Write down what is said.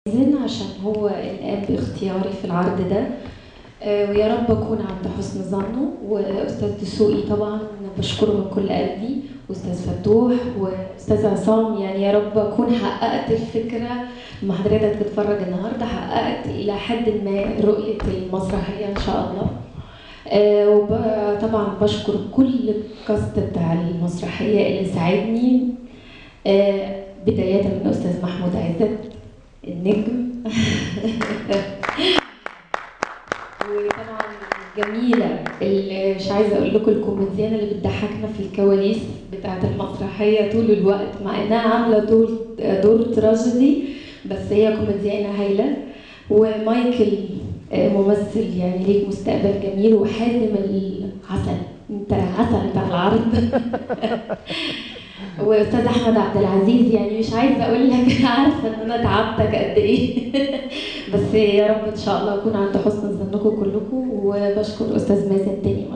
زين عشان هو الآن باختياري في العرض ده آه، ويا رب أكون عند حسن ظنه وأستاذ دسوقي طبعا بشكره من كل قلبي وأستاذ فتوح وأستاذ عصام يعني يا رب أكون حققت الفكرة لما حضرتك تتفرج النهاردة حققت إلى حد ما رؤية المسرحية إن شاء الله آه، وطبعا بشكر كل الكاست بتاع المسرحية اللي ساعدني آه، بداية من أستاذ محمود عزت النجم وطبعا جميلة اللي مش عايزة أقول لكم الكوميديانة اللي بتضحكنا في الكواليس بتاعة المسرحية طول الوقت مع إنها عاملة دور دور تراجيدي بس هي كوميديانة هايلة ومايكل آه، ممثل يعني ليك مستقبل جميل وحازم العسل انت عسل بتاع العرض واستاذ احمد عبد العزيز يعني مش عايزه اقول لك عارفه ان انا تعبتك قد ايه بس يا رب ان شاء الله اكون عند حسن ظنكم كلكم وبشكر استاذ مازن تاني